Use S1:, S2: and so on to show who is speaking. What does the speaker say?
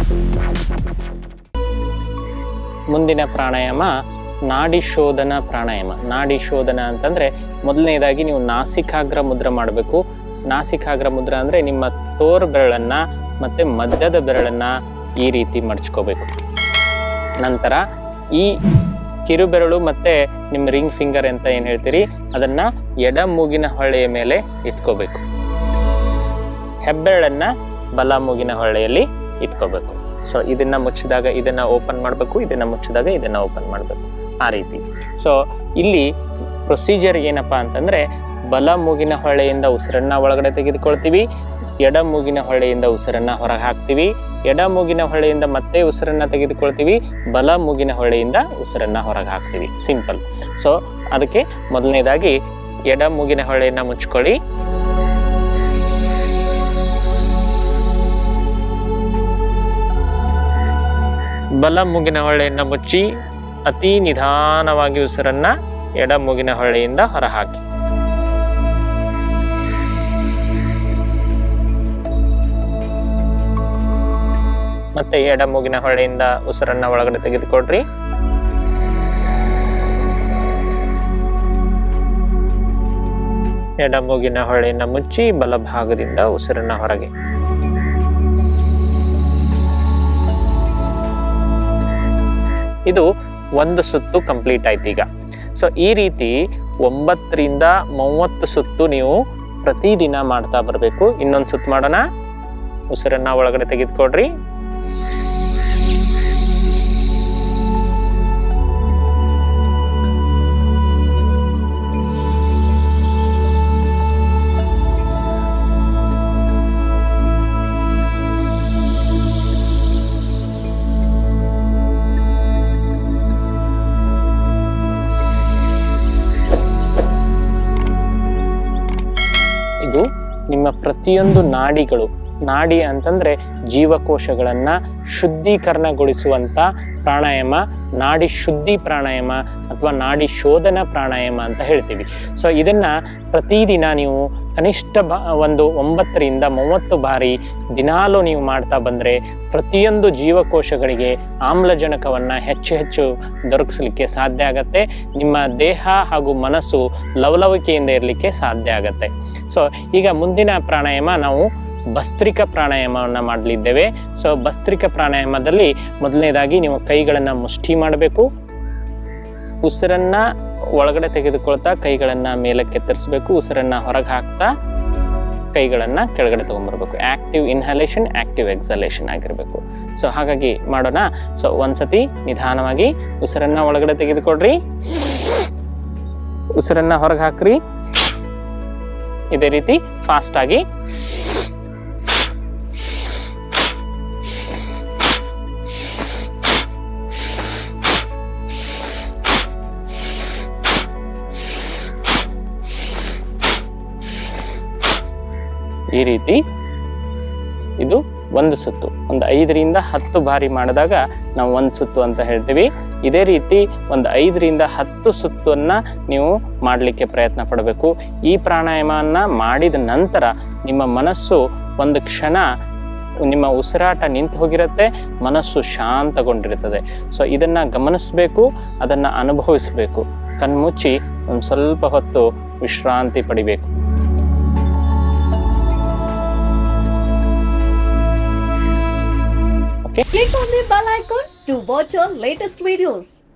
S1: ಮುಂದಿನ ಪ್ರಾಣಾಯಾಮ ನಾಡಿ ಶೋಧನ ಪ್ರಾಣಾಯಾಮ ನಾಡಿ ಶೋಧನ ಅಂತಂದ್ರೆ ಮೊದಲನೇದಾಗಿ ನೀವು ನಾಸಿಕಾಗ್ರ ಮುದ್ರ ಮಾಡಬೇಕು ನಾಸಿಕಾಗ್ರ ಮುದ್ರ ಅಂದ್ರೆ ನಿಮ್ಮ ತೋರ್ ಬೆರಳನ್ನ ಮತ್ತೆ ಮಧ್ಯದ ಬೆರಳನ್ನ ಈ ರೀತಿ ಮಡ್ಚ್ಕೋಬೇಕು ನಂತರ ಈ ಕಿರುಬೆರಳು ಮತ್ತೆ ನಿಮ್ಮ ರಿಂಗ್ ಫಿಂಗರ್ ಅಂತ ಏನು ಹೇಳ್ತೀರಿ ಅದನ್ನ ಎಡ ಮೂಗಿನ ಹೊಳ್ಳೆಯ ಮೇಲೆ ಇಟ್ಕೋಬೇಕು ಹೆಬ್ಬೆರಳನ್ನ ಬಲ ಮೂಗಿನ ಹೊಳ್ಳೆಯಲ್ಲಿ ಇಟ್ಕೋಬೇಕು ಸೊ ಇದನ್ನ ಮುಚ್ಚಿದಾಗ ಇದನ್ನ ಓಪನ್ ಮಾಡಬೇಕು ಇದನ್ನ ಮುಚ್ಚಿದಾಗ ಇದನ್ನ ಓಪನ್ ಮಾಡಬೇಕು ಆ ರೀತಿ ಸೊ ಇಲ್ಲಿ ಪ್ರೊಸೀಜರ್ ಏನಪ್ಪಾ ಅಂತಂದ್ರೆ ಬಲ ಮೂಗಿನ ಹೊಳ್ಳೆಯಿಂದ ಉಸಿರನ್ನ ಒಳಗಡೆ ತೆಗೆದುಕೊಳ್ತೀವಿ ಎಡ ಮೂಗಿನ ಹೊಳ್ಳೆಯಿಂದ ಉಸಿರನ್ನ ಹೊರಗೆ ಹಾಕ್ತೀವಿ ಎಡ ಮೂಗಿನ ಹೊಳ್ಳೆಯಿಂದ ಮತ್ತೆ ಉಸಿರನ್ನ ತೆಗೆದುಕೊಳ್ತೀವಿ ಬಲ ಮೂಗಿನ ಹೊಳ್ಳೆಯಿಂದ ಉಸಿರನ್ನ ಹೊರಗೆ ಹಾಕ್ತೀವಿ ಸಿಂಪಲ್ ಸೊ ಅದಕ್ಕೆ ಮೊದಲನೇದಾಗಿ ಎಡ ಮೂಗಿನ ಹೊಳ್ಳೆಯನ್ನ ಮುಚ್ಕೊಳ್ಳಿ ಬಲ ಮೂಗಿನ ಹೊಳ್ಳೆಯನ್ನ ಮುಚ್ಚಿ ಅತಿ ನಿಧಾನವಾಗಿ ಉಸಿರನ್ನ ಎಡ ಮೂಗಿನ ಹೊಳ್ಳೆಯಿಂದ ಹೊರಹಾಕಿ ಮತ್ತೆ ಎಡ ಮೂಗಿನ ಹೊಳ್ಳೆಯಿಂದ ಉಸಿರನ್ನ ಒಳಗಡೆ ತೆಗೆದುಕೊಡ್ರಿ ಎಡ ಮೂಗಿನ ಹೊಳ್ಳೆಯನ್ನ ಮುಚ್ಚಿ ಬಲಭಾಗದಿಂದ ಉಸಿರನ್ನ ಹೊರಗೆ ಇದು ಒಂದು ಸುತ್ತು ಕಂಪ್ಲೀಟ್ ಆಯ್ತು ಈಗ ಸೊ ಈ ರೀತಿ ಒಂಬತ್ತರಿಂದ ಮೂವತ್ತು ಸುತ್ತು ನೀವು ಪ್ರತಿದಿನ ಮಾಡ್ತಾ ಬರಬೇಕು ಇನ್ನೊಂದು ಸುತ್ತು ಮಾಡೋಣ ಉಸಿರನ್ನ ಒಳಗಡೆ ತೆಗೆದುಕೊಡ್ರಿ ಇದು ನಿಮ್ಮ ಪ್ರತಿಯೊಂದು ನಾಡಿಗಳು ನಾಡಿ ಅಂತಂದ್ರೆ ಜೀವಕೋಶಗಳನ್ನ ಶುದ್ಧೀಕರಣಗೊಳಿಸುವಂತ ಪ್ರಾಣಾಯಾಮ ನಾಡಿ ಶುದ್ಧಿ ಪ್ರಾಣಾಯಾಮ ಅಥವಾ ನಾಡಿ ಶೋಧನ ಪ್ರಾಣಾಯಾಮ ಅಂತ ಹೇಳ್ತೀವಿ ಸೊ ಇದನ್ನ ಪ್ರತಿದಿನ ನೀವು ಕನಿಷ್ಠ ಬ ಒಂದು ಒಂಬತ್ತರಿಂದ ಮೂವತ್ತು ಬಾರಿ ದಿನಾಲೂ ನೀವು ಮಾಡ್ತಾ ಬಂದರೆ ಪ್ರತಿಯೊಂದು ಜೀವಕೋಶಗಳಿಗೆ ಆಮ್ಲಜನಕವನ್ನು ಹೆಚ್ಚು ಹೆಚ್ಚು ದೊರಕಿಸಲಿಕ್ಕೆ ಸಾಧ್ಯ ಆಗತ್ತೆ ನಿಮ್ಮ ದೇಹ ಹಾಗೂ ಮನಸ್ಸು ಲವಲವಿಕೆಯಿಂದ ಇರಲಿಕ್ಕೆ ಸಾಧ್ಯ ಆಗತ್ತೆ ಸೊ ಈಗ ಮುಂದಿನ ಪ್ರಾಣಾಯಾಮ ನಾವು ಭಸ್ತ್ರಿಕ ಪ್ರಾಣಾಯಾಮವನ್ನು ಮಾಡಲಿದ್ದೇವೆ ಸೊ ಭಸ್ತ್ರಿಕ ಪ್ರಾಣಾಯಾಮದಲ್ಲಿ ಮೊದಲನೇದಾಗಿ ನೀವು ಕೈಗಳನ್ನು ಮುಷ್ಟಿ ಮಾಡಬೇಕು ಉಸಿರನ್ನ ಒಳಗಡೆ ತೆಗೆದುಕೊಳ್ತಾ ಕೈಗಳನ್ನು ಮೇಲಕ್ಕೆ ಎತ್ತರಿಸಬೇಕು ಉಸಿರನ್ನ ಹೊರಗೆ ಹಾಕ್ತಾ ಕೈಗಳನ್ನು ಕೆಳಗಡೆ ತೊಗೊಂಬರ್ಬೇಕು ಆಕ್ಟಿವ್ ಇನ್ಹಲೇಷನ್ ಆಕ್ಟಿವ್ ಎಕ್ಸಲೇಷನ್ ಆಗಿರಬೇಕು ಸೊ ಹಾಗಾಗಿ ಮಾಡೋಣ ಸೊ ಒಂದ್ಸತಿ ನಿಧಾನವಾಗಿ ಉಸಿರನ್ನ ಒಳಗಡೆ ತೆಗೆದುಕೊಡ್ರಿ ಉಸಿರನ್ನ ಹೊರಗೆ ಹಾಕ್ರಿ ಇದೇ ರೀತಿ ಫಾಸ್ಟ್ ಆಗಿ ಈ ರೀತಿ ಇದು ಒಂದು ಸುತ್ತು ಒಂದು ಐದರಿಂದ ಹತ್ತು ಬಾರಿ ಮಾಡಿದಾಗ ನಾವು ಒಂದು ಸುತ್ತು ಅಂತ ಹೇಳ್ತೀವಿ ಇದೇ ರೀತಿ ಒಂದು ಐದರಿಂದ ಹತ್ತು ಸುತ್ತನ್ನು ನೀವು ಮಾಡಲಿಕ್ಕೆ ಪ್ರಯತ್ನ ಪಡಬೇಕು ಈ ಪ್ರಾಣಾಯಾಮವನ್ನು ಮಾಡಿದ ನಂತರ ನಿಮ್ಮ ಮನಸ್ಸು ಒಂದು ಕ್ಷಣ ನಿಮ್ಮ ಉಸಿರಾಟ ನಿಂತು ಹೋಗಿರುತ್ತೆ ಮನಸ್ಸು ಶಾಂತಗೊಂಡಿರುತ್ತದೆ ಸೊ ಇದನ್ನು ಗಮನಿಸಬೇಕು ಅದನ್ನು ಅನುಭವಿಸಬೇಕು ಕಣ್ಮುಚ್ಚಿ ಒಂದು ಸ್ವಲ್ಪ ಹೊತ್ತು ವಿಶ್ರಾಂತಿ ಪಡಿಬೇಕು okay
S2: Click on the bell icon to watch our latest videos.